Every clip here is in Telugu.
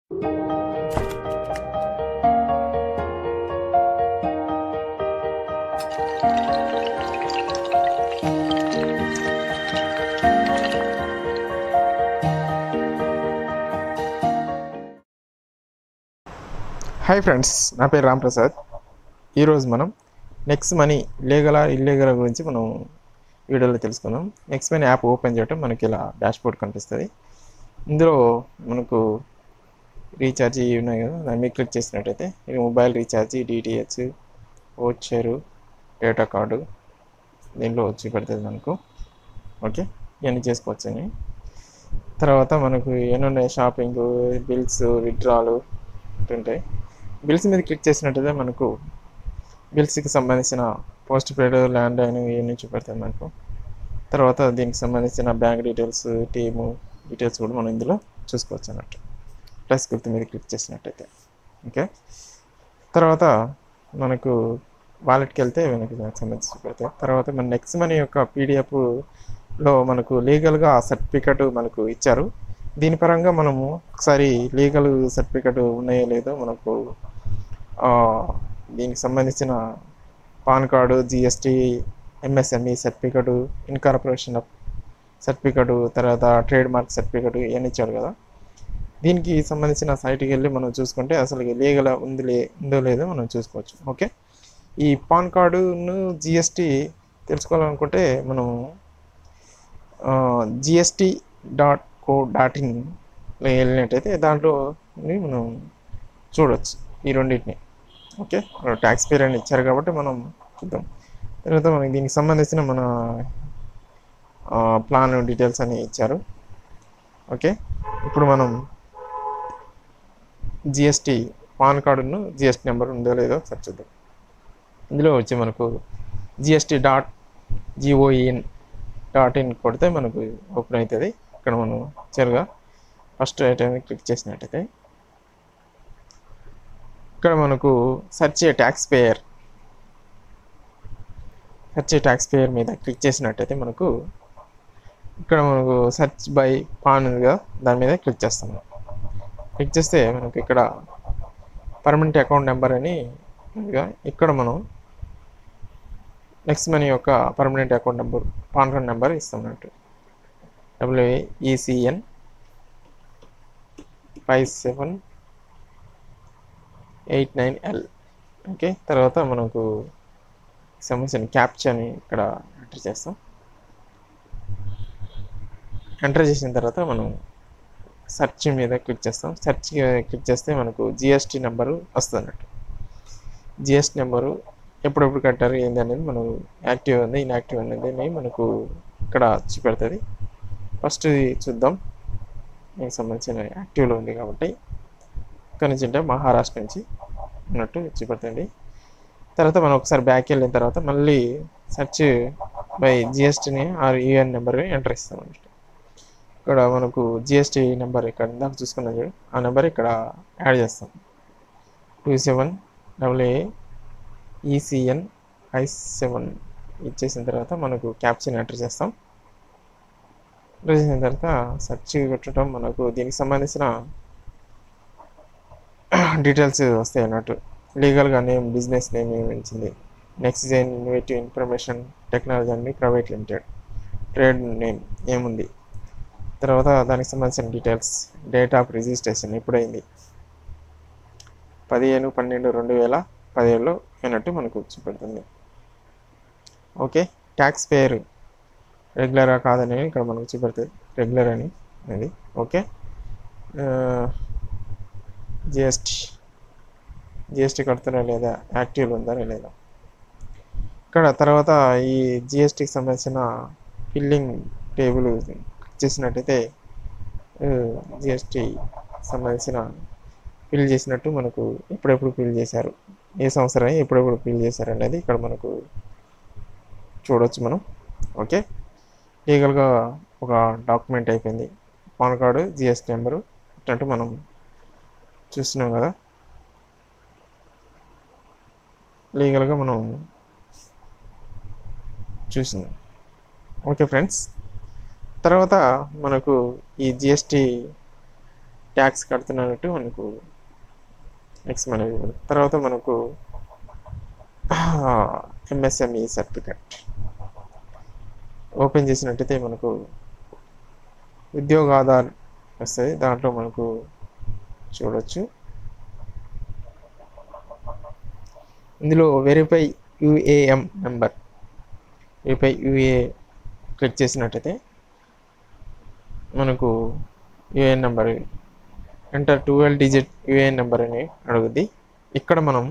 హాయ్ ఫ్రెండ్స్ నా పేరు రామ్ ప్రసాద్ ఈరోజు మనం నెక్స్ట్ మనీ లీగలా ఇల్లీగల్ గురించి మనం వీడియోలో తెలుసుకుందాం నెక్స్ట్ మనీ యాప్ ఓపెన్ చేయటం మనకి ఇలా డాష్బోర్డ్ కనిపిస్తుంది ఇందులో మనకు రీఛార్జ్ ఇవి ఉన్నాయి కదా దాని మీద క్లిక్ చేసినట్టయితే ఇది mobile recharge DTH voucher data card దీంట్లో వచ్చి పెడుతుంది మనకు ఓకే ఇవన్నీ చేసుకోవచ్చని తర్వాత మనకు ఎన్ని షాపింగ్ బిల్స్ విత్డ్రాలు ఉంటాయి బిల్స్ మీద క్లిక్ చేసినట్టయితే మనకు బిల్స్కి సంబంధించిన పోస్ట్ పెయిడ్ ల్యాండ్ అయిన ఇవన్నీ చూపెడతాయి మనకు తర్వాత దీనికి సంబంధించిన బ్యాంక్ డీటెయిల్స్ టీము డీటెయిల్స్ కూడా మనం ఇందులో చూసుకోవచ్చు అన్నట్టు ప్లస్ గుర్తు మీద క్లిక్ చేసినట్టయితే ఓకే తర్వాత మనకు వాలెట్కి వెళ్తే మనకి దానికి సంబంధించి చూపెడతాయి తర్వాత మన నెక్స్ట్ మనీ యొక్క పీడిఎఫ్లో మనకు లీగల్గా ఆ సర్టిఫికెట్ మనకు ఇచ్చారు దీని పరంగా మనము ఒకసారి లీగల్ సర్టిఫికెట్ ఉన్నాయో లేదో మనకు ఆ, దీనికి సంబంధించిన PAN card GST MSME certificate incorporation certificate తర్వాత ట్రేడ్ మార్క్ సర్టిఫికెట్ ఇవన్నీ ఇచ్చాడు కదా దీనికి సంబంధించిన సైట్కి వెళ్ళి మనం చూసుకుంటే అసలు లీగల్ ఉంది లే ఉందో లేదో మనం చూసుకోవచ్చు ఓకే ఈ పాన్ కార్డును జిఎస్టీ తెలుసుకోవాలనుకుంటే మనం జిఎస్టీ డాట్ కో డాట్ ఇన్లో వెళ్ళినట్టయితే దాంట్లో మనం చూడవచ్చు ఈ రెండింటిని ఓకే ట్యాక్స్ పేర్ అని ఇచ్చారు కాబట్టి మనం చూద్దాం తర్వాత మనకి దీనికి సంబంధించిన మన ప్లాన్ డీటెయిల్స్ అని ఇచ్చారు ఓకే ఇప్పుడు మనం జిఎస్టీ పాన్ కార్డును జిఎస్టీ నెంబర్ ఉందో లేదో ఒకసారి చూద్దాం ఇందులో వచ్చి మనకు GST dot G O E N dot in కొడితే మనకు ఓపెన్ అవుతుంది ఇక్కడ మనం చివరిగా ఫస్ట్ ఐటమ్ క్లిక్ చేసినట్టయితే ఇక్కడ మనకు search a tax payer search a tax payer మీద క్లిక్ చేసినట్టయితే మనకు ఇక్కడ మనకు సర్చ్ బై పాన్ ఉందిగా దాని మీద క్లిక్ చేస్తాం క్లిక్ చేస్తే మనకు ఇక్కడ పర్మనెంట్ అకౌంట్ నెంబర్ అని ఉందిగా ఇక్కడ మనం నెక్స్ట్ మనీ యొక్క permanent account number PAN card number ఇస్తాం అన్నట్టు W A E C N five seven eight nine L okay తర్వాత మనకు సంబంధించిన క్యాప్చర్ని ఇక్కడ ఎంటర్ చేస్తాం ఎంటర్ చేసిన తర్వాత మనం సెర్చ్ మీద క్లిక్ చేస్తాం సెర్చ్ క్లిక్ చేస్తే మనకు జిఎస్టీ నెంబరు వస్తుంది అన్నట్టు జిఎస్టీ నెంబరు ఎప్పుడెప్పుడు కట్టారు ఏంది అనేది మనం యాక్టివ్ ఉంది ఇన్యాక్టివ్ అనేది మనకు ఇక్కడ చూపెడుతుంది ఫస్ట్ ఇది చూద్దాం దీనికి సంబంధించిన యాక్టివ్లో ఉంది కాబట్టి ఇక్కడ నుంచి అంటే మహారాష్ట్ర నుంచి ఉన్నట్టు చూపెడుతుంది తర్వాత మనం ఒకసారి బ్యాక్ వెళ్ళిన తర్వాత మళ్ళీ సెర్చ్ బై జిఎస్టీని ఆర్ యూఎన్ నెంబర్ ఎంటర్ ఇస్తాం అన్నట్టు ఇక్కడ మనకు జిఎస్టీ నెంబర్ ఇక్కడ ఇందాక చూసుకున్నాం చూడు ఆ నెంబర్ ఇక్కడ యాడ్ చేస్తాం two seven double A E C N I seven ఇచ్చేసిన తర్వాత మనకు క్యాప్చర్ ఎంటర్ చేస్తాం ఎంటర్ చేసిన తర్వాత సెర్చ్ పెట్టడం మనకు దీనికి సంబంధించిన డీటెయిల్స్ వస్తాయి అన్నట్టు లీగల్గా నేమ్ బిజినెస్ నేమ్ ఏమించింది next Jain innovative information technology అండి ప్రైవేట్ లిమిటెడ్ ట్రేడ్ నేమ్ ఏముంది తర్వాత దానికి సంబంధించిన డీటెయిల్స్ డేట్ ఆఫ్ రిజిస్ట్రేషన్ ఎప్పుడైంది పదిహేను పన్నెండు రెండు వేల పదిహేడులో అయినట్టు మనకు చూపెడుతుంది ఓకే ట్యాక్స్ పేరు రెగ్యులరా కాదని ఇక్కడ మనకు చూపెడుతుంది రెగ్యులర్ అని అనేది ఓకే జిఎస్టీ జిఎస్టీ కడుతున్నా లేదా యాక్టివ్లో ఉందా లేదా ఇక్కడ తర్వాత ఈ జిఎస్టీకి సంబంధించిన ఫిల్లింగ్ టేబుల్ చేసినట్టయితే జిఎస్టీ సంబంధించిన ఫిల్ చేసినట్టు మనకు ఎప్పుడెప్పుడు ఫిల్ చేశారు ఏ సంవత్సరం ఎప్పుడెప్పుడు ఫిల్ చేశారు అనేది ఇక్కడ మనకు చూడవచ్చు మనం ఓకే లీగల్గా ఒక డాక్యుమెంట్ అయిపోయింది పాన్ కార్డు జిఎస్టీ నెంబరు ఇట్లాంటి మనం చూస్తున్నాం కదా లీగల్గా మనం చూసింది ఓకే ఫ్రెండ్స్ తర్వాత మనకు ఈ జిఎస్టీ ట్యాక్స్ కడుతున్నట్టు మనకు నెక్స్ట్ మన తర్వాత మనకు ఎంఎస్ఎంఈ సర్టిఫికెట్ ఓపెన్ చేసినట్టయితే మనకు ఉద్యోగ ఆధార్ వస్తుంది దాంట్లో మనకు చూడొచ్చు ఇందులో verify U A M number verify U A click చేసినట్టయితే మనకు U A N number enter twelve digit U A N number అని అడుగుద్ది ఇక్కడ మనం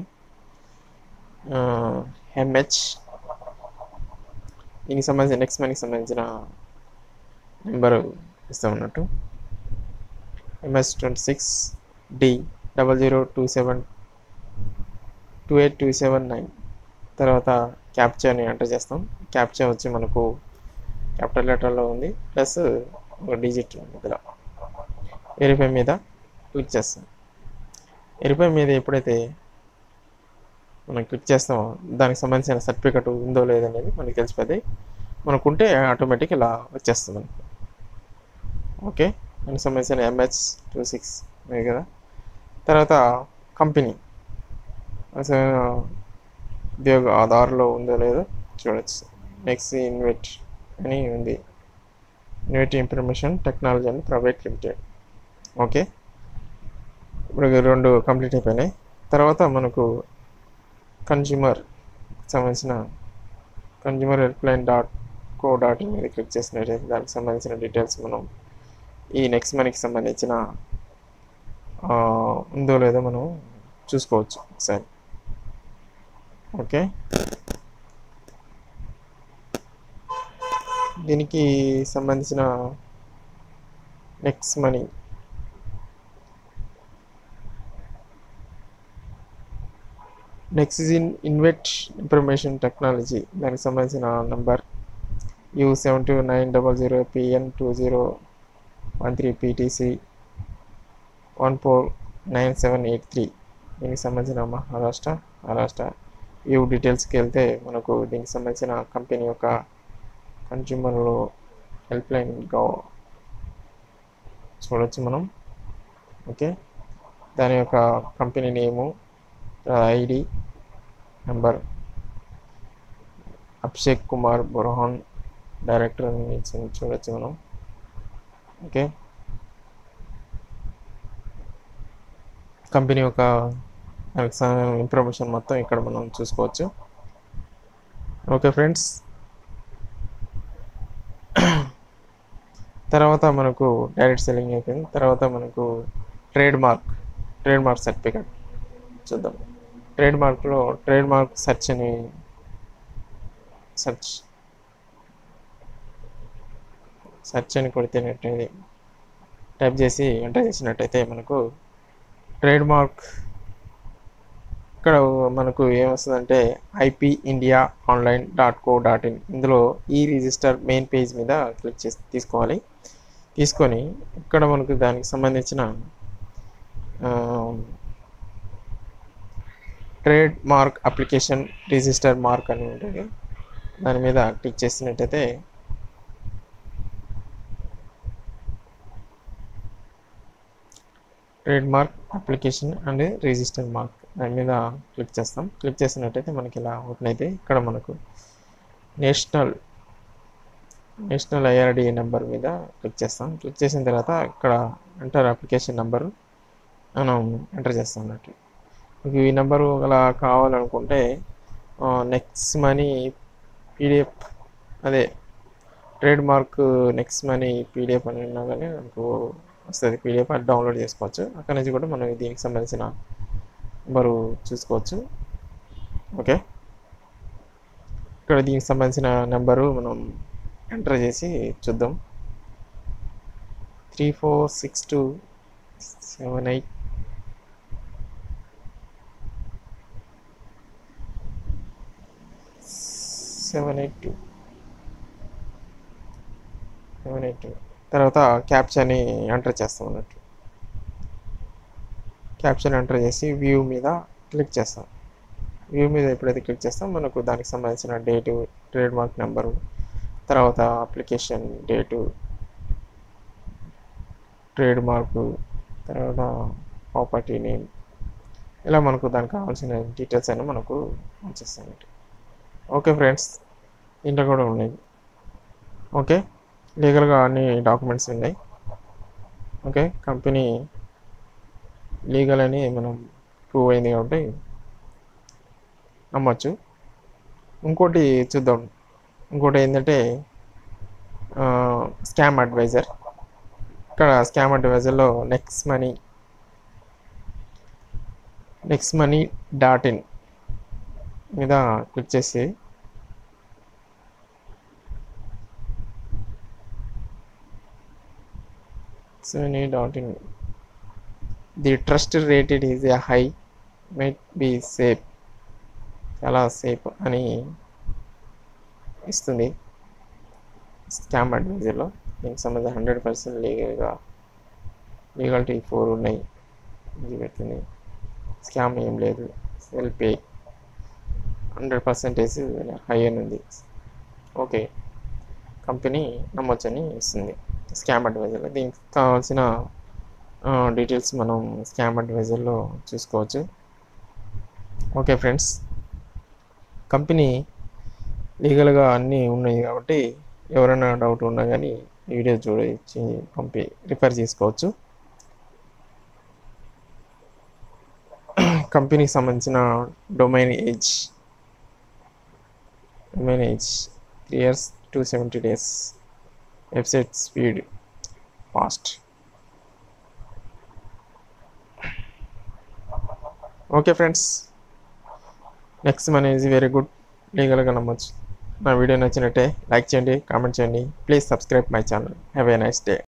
ఎంహెచ్ దీనికి సంబంధించిన నెక్స్ట్ మనకి సంబంధించిన నెంబరు ఇస్తాం అన్నట్టు M S twenty six D double zero two seven two eight two seven nine తర్వాత క్యాప్చాని ఎంటర్ చేస్తాం క్యాప్చా వచ్చి మనకు క్యాపిటల్ లెటర్లో ఉంది ప్లస్ ఒక డిజిట్ మధ్యలో వెరిఫై మీద క్లిక్ చేస్తాం వెరిఫై మీద ఎప్పుడైతే మనం క్లిక్ చేస్తామో దానికి సంబంధించిన సర్టిఫికెట్ ఉందో లేదనేది మనకి తెలిసిపోతుంది మనకుంటే ఆటోమేటిక్ ఇలా వచ్చేస్తుంది మనకు ఓకే దానికి సంబంధించిన ఎంహెచ్ టూ సిక్స్ ఉంది కదా తర్వాత కంపెనీ అసలు ఉద్యోగ ఆధార్లో ఉందో లేదో చూడొచ్చు నెక్స్ట్ ఇన్వెట్ అని ఉంది Invet information technology and private limited okay ఇప్పుడు రెండు కంప్లీట్ అయిపోయినాయి తర్వాత మనకు కన్జ్యూమర్ సంబంధించిన consumer helpline dot co dot in మీద క్లిక్ చేసినట్టయితే దానికి సంబంధించిన డీటెయిల్స్ మనం ఈ నెక్స్ట్ మనకి సంబంధించిన ఉందో లేదో మనం చూసుకోవచ్చు ఒకసారి ఓకే దీనికి సంబంధించిన next money next in Invet information technology దానికి సంబంధించిన number U seven two nine double zero P N two zero one three P T C one four nine seven eight three దీనికి సంబంధించిన మహారాష్ట్ర మహారాష్ట్ర వ్యూ డీటెయిల్స్కి వెళ్తే మనకు దీనికి సంబంధించిన కంపెనీ యొక్క కన్జ్యూమర్ హెల్ప్ లైన్గా చూడవచ్చు మనం ఓకే దాని యొక్క company name ID number Abhishek Kumar Burhan director అని చూడొచ్చు మనం ఓకే కంపెనీ యొక్క ఇన్ఫర్మేషన్ మొత్తం ఇక్కడ మనం చూసుకోవచ్చు ఓకే ఫ్రెండ్స్ తర్వాత మనకు డైరెక్ట్ సెల్లింగ్ అయిపోయింది తర్వాత మనకు trade mark trade mark certificate చూద్దాం ట్రేడ్ మార్క్లో ట్రేడ్ మార్క్ సెర్చ్ అని సెర్చ్ సెర్చ్ అని కొడితేనట్టయితే టైప్ చేసి ఎంటర్ చేసినట్టయితే మనకు ట్రేడ్ మార్క్ ఇక్కడ మనకు ఏమొస్తుందంటే IP India online dot co dot in ఇందులో ఈ రిజిస్టర్ మెయిన్ పేజ్ మీద క్లిక్ చేసి తీసుకోవాలి తీసుకొని ఇక్కడ మనకు దానికి సంబంధించిన trade mark application register mark అని ఉంటుంది దాని మీద క్లిక్ చేసినట్టయితే trade mark application and register mark దాని మీద క్లిక్ చేస్తాం క్లిక్ చేసినట్టయితే మనకి ఇలా ఓపెన్ అయితే ఇక్కడ మనకు నేషనల్ నేషనల్ ఐఆర్డి నెంబర్ మీద క్లిక్ చేస్తాం క్లిక్ చేసిన తర్వాత ఇక్కడ ఎంటర్ అప్లికేషన్ నెంబరు మనం ఎంటర్ చేస్తాం అన్నట్టు మీకు ఈ నెంబరు అలా కావాలనుకుంటే నెక్స్ట్ మనీ పీడిఎఫ్ అదే trade mark next money PDF అని ఉన్నా కానీ మనకు వస్తుంది పీడిఎఫ్ అది డౌన్లోడ్ చేసుకోవచ్చు అక్కడ నుంచి కూడా మనం దీనికి సంబంధించిన నెంబరు చూసుకోవచ్చు ఓకే ఇక్కడ దీనికి సంబంధించిన నెంబరు మనం ఎంటర్ చేసి చూద్దాం three four six two seven eight seven eight two seven eight two తర్వాత క్యాప్చర్ని ఎంటర్ చేస్తాం అన్నట్టు క్యాప్చర్ ఎంటర్ చేసి వ్యూ మీద క్లిక్ చేస్తాం వ్యూ మీద ఎప్పుడైతే క్లిక్ చేస్తాం మనకు దానికి సంబంధించిన డేటు ట్రేడ్ మార్క్ నెంబరు తర్వాత అప్లికేషన్ డేటు ట్రేడ్ మార్కు తర్వాత ప్రాపర్టీ నేమ్ ఇలా మనకు దానికి కావాల్సిన డీటెయిల్స్ అయినా మనకు వచ్చేస్తాయి ఓకే ఫ్రెండ్స్ ఇంట్లో కూడా ఉన్నాయి ఓకే లీగల్గా అన్ని డాక్యుమెంట్స్ ఉన్నాయి ఓకే కంపెనీ లీగల్ అని మనం ప్రూవ్ అయింది కాబట్టి నమ్మచ్చు ఇంకోటి చూద్దాం ఇంకోటి ఏంటంటే స్కామ్ అడ్వైజర్ ఇక్కడ స్కామ్ అడ్వైజర్లో next money next money dot in మీద క్లిక్ చేసి money dot in the trust rated is a high might be safe చాలా సేఫ్ అని ఇస్తుంది స్కామ్ అడ్వైజర్లో దీనికి సంబంధించి హండ్రెడ్ పర్సెంట్ లీగల్గా లీగాలిటీ ఫోర్ ఉన్నాయి ఇది పెట్టింది స్కామ్ ఏం లేదు sell pay hundred percentage high అని ఉంది ఓకే కంపెనీ నమ్మొచ్చని ఇస్తుంది స్కామ్ అడ్వైజర్లో దీనికి కావాల్సిన డీటెయిల్స్ మనం స్కామ్ అడ్వైజర్లో చూసుకోవచ్చు ఓకే ఫ్రెండ్స్ కంపెనీ లీగల్గా అన్నీ ఉన్నాయి కాబట్టి ఎవరైనా డౌట్ ఉన్నా కానీ వీడియో చూడొచ్చి పంపి రిఫర్ చేసుకోవచ్చు కంపెనీకి సంబంధించిన domain age domain age three years two seventy days website speed fast okay friends next మన ఈజ్ వెరీ గుడ్ లీగల్గా నమ్మొచ్చు నా వీడియో నచ్చినట్టే లైక్ చేయండి కామెంట్ చేయండి please subscribe my channel have a nice day